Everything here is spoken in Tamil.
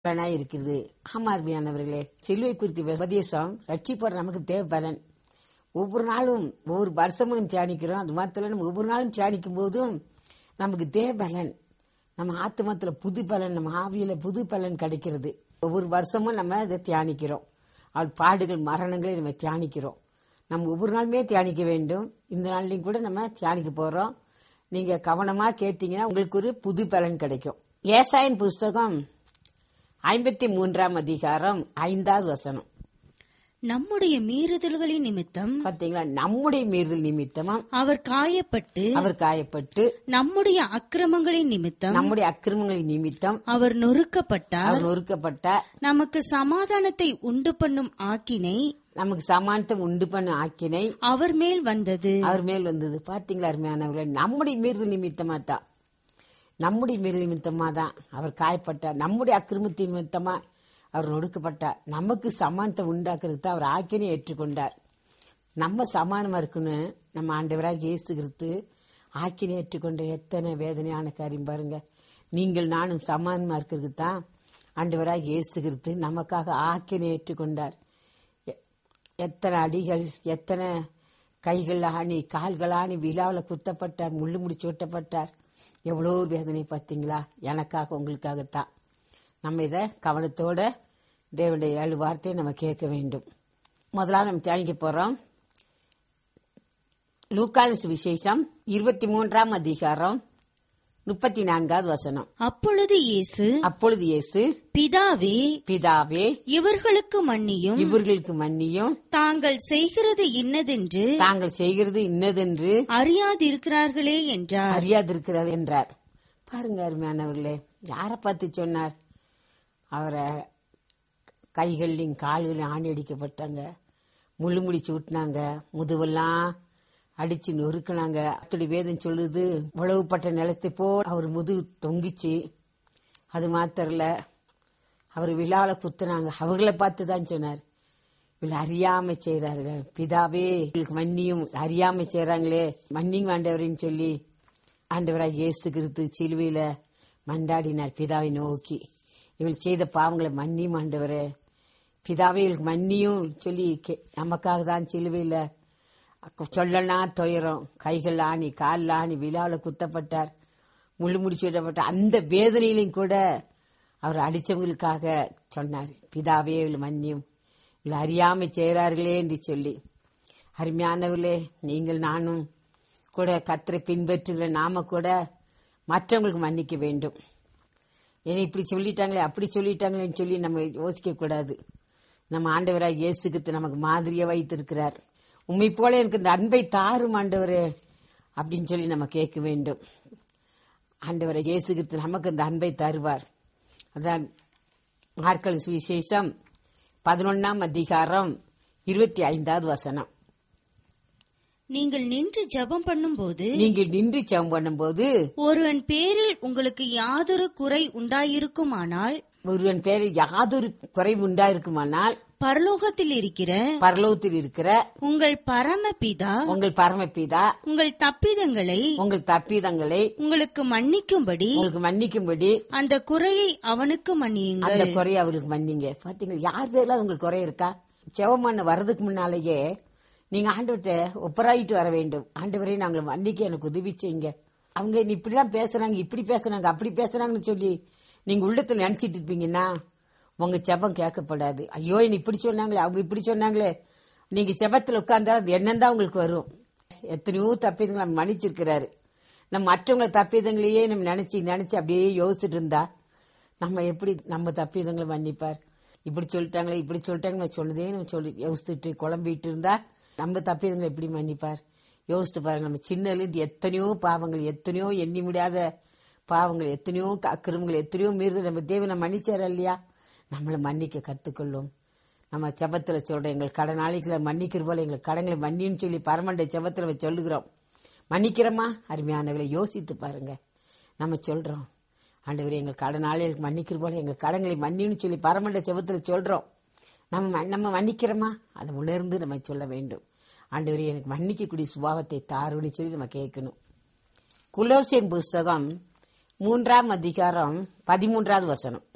பலனாய் இருக்கிறது ஆமா அருமையானவர்களே சிலுவை குறித்து உபதேசம் ரட்சிப்போற நமக்கு தேவை பலன் ஒவ்வொரு நாளும் ஒவ்வொரு வருஷமும் நம்ம தியானிக்கிறோம் அது மாத்திரம் நம்ம ஒவ்வொரு நாளும் தியானிக்கும் போதும் நமக்கு தேவ பலன் நம்ம ஆத்மத்துல புது பலன் நம்ம ஆவியில புது பலன் கிடைக்கிறது ஒவ்வொரு வருஷமும் நம்ம இதை தியானிக்கிறோம் அவள் பாடுகள் மரணங்களை நம்ம தியானிக்கிறோம் நம்ம ஒவ்வொரு நாளுமே தியானிக்க வேண்டும் இந்த நாள்லையும் கூட நம்ம தியானிக்க போறோம் நீங்க கவனமா கேட்டீங்கன்னா உங்களுக்கு ஒரு புது பலன் கிடைக்கும் ஏசாயன் புஸ்தகம் ஐம்பத்தி மூன்றாம் அதிகாரம் ஐந்தாவது வசனம் நம்முடைய மீறுதல்களின் நிமித்தம் பாத்தீங்களா நம்முடைய மீறுதல் நிமித்தமா அவர் காயப்பட்டு அவர் காயப்பட்டு நம்முடைய அக்கிரமங்களின் நிமித்தம் நம்முடைய அக்கிரமங்களின் நிமித்தம் அவர் நொறுக்கப்பட்டார் அவர் நொறுக்கப்பட்ட நமக்கு சமாதானத்தை உண்டு பண்ணும் ஆக்கினை நமக்கு சமானத்தை உண்டு பண்ண ஆக்கினை அவர் மேல் வந்தது அவர் மேல் வந்தது பாத்தீங்களா அருமையானவர்களே நம்முடைய மீறுதல் நிமித்தமா தான் நம்முடைய மீறுதல் நிமித்தமா தான் அவர் காயப்பட்டார் நம்முடைய அக்கிரமத்தின் நிமித்தமா அவர் நொடுக்கப்பட்டார் நமக்கு சமானத்தை உண்டாக்குறதுக்கு தான் அவர் ஆக்கினை ஏற்றுக்கொண்டார் நம்ம சமானமா இருக்குன்னு நம்ம ஆண்டவராக இயேசு கிறிஸ்து ஆக்கினை ஏற்றுக்கொண்ட எத்தனை வேதனையான காரியம் பாருங்க நீங்கள் நானும் சமானமா இருக்கிறதுக்கு தான் ஆண்டவராக இயேசு கிறிஸ்து நமக்காக ஆக்கினை ஏற்றுக்கொண்டார் எ- எத்தனை அடிகள் எத்தனை கைகள் ஆணி கால்கள் ஆணி விழாவில் குத்தப்பட்டார் முள்ளு முடிச்சு விட்டப்பட்டார் எவ்வளோ வேதனை பார்த்தீங்களா எனக்காக உங்களுக்காகத்தான் நம்ம இதை கவனத்தோட தேவனுடைய ஏழு வார்த்தையை நம்ம கேட்க வேண்டும் முதல்ல நம்ம தியானிக்க போறோம் லூக்கான விசேஷம் இருபத்தி மூன்றாம் அதிகாரம் முப்பத்தி நான்காவது வசனம் அப்பொழுது இயேசு அப்பொழுது இயேசு பிதாவே பிதாவே இவர்களுக்கு மன்னியும் இவர்களுக்கு மன்னியும் தாங்கள் செய்கிறது இன்னதென்று தாங்கள் செய்கிறது இன்னதென்று அறியாதிருக்கிறார்களே என்றார் அறியாதிருக்கிறார் என்றார் பாருங்க அருமையானவர்களே யாரை பார்த்து சொன்னார் அவரை கைகள்லையும் கால்களையும் ஆணி அடிக்கப்பட்டாங்க முள்ளு முடிச்சு விட்டுனாங்க முதுவெல்லாம் அடிச்சு நொறுக்குனாங்க அப்படி வேதம் சொல்லுது உழவுப்பட்ட நிலத்தை போல் அவர் முதுகு தொங்கிச்சு அது மாத்திரல அவர் விழாவில் குத்துனாங்க அவர்களை பார்த்து தான் சொன்னார் இவள் அறியாம செய்றார்கள் பிதாவே இவளுக்கு மன்னியும் அறியாம செய்றாங்களே மன்னியும் ஆண்டவரின்னு சொல்லி ஆண்டவராக இயேசு கிறிஸ்து சிலுவையில மண்டாடினார் பிதாவை நோக்கி இவள் செய்த பாவங்களை மன்னியும் ஆண்டவரே பிதாவே இவளுக்கு மன்னியும் சொல்லி கே- நமக்காக தான் சிலுவையில சொல்லனா துயரம் கைகள் ஆணி கால் ஆணி விழாவில் குத்தப்பட்டார் முள்ளு முடிச்சு விடப்பட்ட அந்த வேதனையிலும் கூட அவர் அடிச்சவங்களுக்காக சொன்னார் பிதாவே இவள் மன்னியும் இல்லை அறியாம செய்கிறார்களே என்று சொல்லி அருமையானவர்களே நீங்கள் நானும் கூட கத்தரை பின்பற்றுகிற நாம கூட மற்றவங்களுக்கு மன்னிக்க வேண்டும் ஏன்னா இப்படி சொல்லிட்டாங்களே அப்படி சொல்லிட்டாங்களேன்னு சொல்லி நம்ம யோசிக்க கூடாது நம்ம ஆண்டவராக இயேசுக்கு நமக்கு மாதிரியா வைத்திருக்கிறார் உண்மை போல எனக்கு இந்த அன்பை தாரும் ஆண்டவரே அப்படின்னு சொல்லி நம்ம கேட்க வேண்டும் ஆண்டவரை இயேசுகித்து நமக்கு இந்த அன்பை தருவார் அதான் மார்க்கல் சுவிசேஷம் பதினொன்னாம் அதிகாரம் இருபத்தி ஐந்தாவது வசனம் நீங்கள் நின்று ஜெபம் பண்ணும்போது நீங்கள் நின்று ஜெபம் பண்ணும்போது ஒருவன் பேரில் உங்களுக்கு யாதொரு குறை உண்டாயிருக்குமானால் ஒருவன் பேரில் யாதொரு குறைவு உண்டாயிருக்குமானால் பரலோகத்தில் இருக்கிற பரலோகத்தில் இருக்கிற உங்கள் பரமபிதா உங்கள் பரமபிதா உங்கள் தப்பிதங்களை உங்கள் தப்பிதங்களை உங்களுக்கு மன்னிக்கும்படி உங்களுக்கு மன்னிக்கும்படி அந்த குறையை அவனுக்கு மன்னியுங்கள் அந்த குறையை அவருக்கு மன்னிங்க பாத்தீங்களா யார் பேர்ல உங்களுக்கு குறை இருக்கா செவமான வர்றதுக்கு முன்னாலேயே நீங்க ஆண்டவர்கிட்ட ஒப்பராயிட்டு வர வேண்டும் ஆண்டவரே நாங்கள் மன்னிக்க எனக்கு உதவி செய்யுங்க அவங்க நீ இப்படிலாம் பேசுறாங்க இப்படி பேசுறாங்க அப்படி பேசுறாங்கன்னு சொல்லி நீங்க உள்ளத்துல நினைச்சிட்டு இருப்பீங்கன்னா உங்க செபம் கேட்கப்படாது ஐயோ என்ன இப்படி சொன்னாங்களே அவங்க இப்படி சொன்னாங்களே நீங்க செபத்துல உட்கார்ந்தா அது எண்ணம் தான் உங்களுக்கு வரும் எத்தனையோ தப்பிதங்களை நம்ம மன்னிச்சிருக்கிறாரு நம்ம மற்றவங்களை தப்பிதங்களையே நம்ம நினைச்சு நினைச்சு அப்படியே யோசிச்சுட்டு இருந்தா நம்ம எப்படி நம்ம தப்பிதங்களை மன்னிப்பார் இப்படி சொல்லிட்டாங்களே இப்படி சொல்லிட்டாங்க சொன்னதே நம்ம சொல்லி யோசிச்சுட்டு குழம்பிட்டு இருந்தா நம்ம தப்பிதங்களை எப்படி மன்னிப்பார் யோசித்து பாருங்க நம்ம சின்னலேருந்து எத்தனையோ பாவங்கள் எத்தனையோ எண்ணி முடியாத பாவங்கள் எத்தனையோ அக்கிரமங்கள் எத்தனையோ மீறுதல் நம்ம தேவனை மன்னிச்சார் இல்லையா நம்மளை மன்னிக்க கத்துக்கொள்ளும் நம்ம செபத்துல சொல்றோம் எங்கள் கடனாளிகளை மன்னிக்கிற போல எங்கள் கடங்களை மன்னின்னு சொல்லி பரமண்டை செபத்துல நம்ம சொல்லுகிறோம் மன்னிக்கிறோமா அருமையானவர்களை யோசித்து பாருங்க நம்ம சொல்றோம் ஆண்டவரே எங்கள் கடனாளிகளுக்கு மன்னிக்கிற போல எங்கள் கடங்களை மன்னின்னு சொல்லி பரமண்ட செபத்துல சொல்றோம் நம்ம ம- நம்ம மன்னிக்கிறோமா அதை உணர்ந்து நம்ம சொல்ல வேண்டும் ஆண்டவரே எனக்கு மன்னிக்கக்கூடிய சுபாவத்தை தாருன்னு சொல்லி நம்ம கேட்கணும் குலோசியன் புஸ்தகம் மூன்றாம் அதிகாரம் பதிமூன்றாவது வசனம்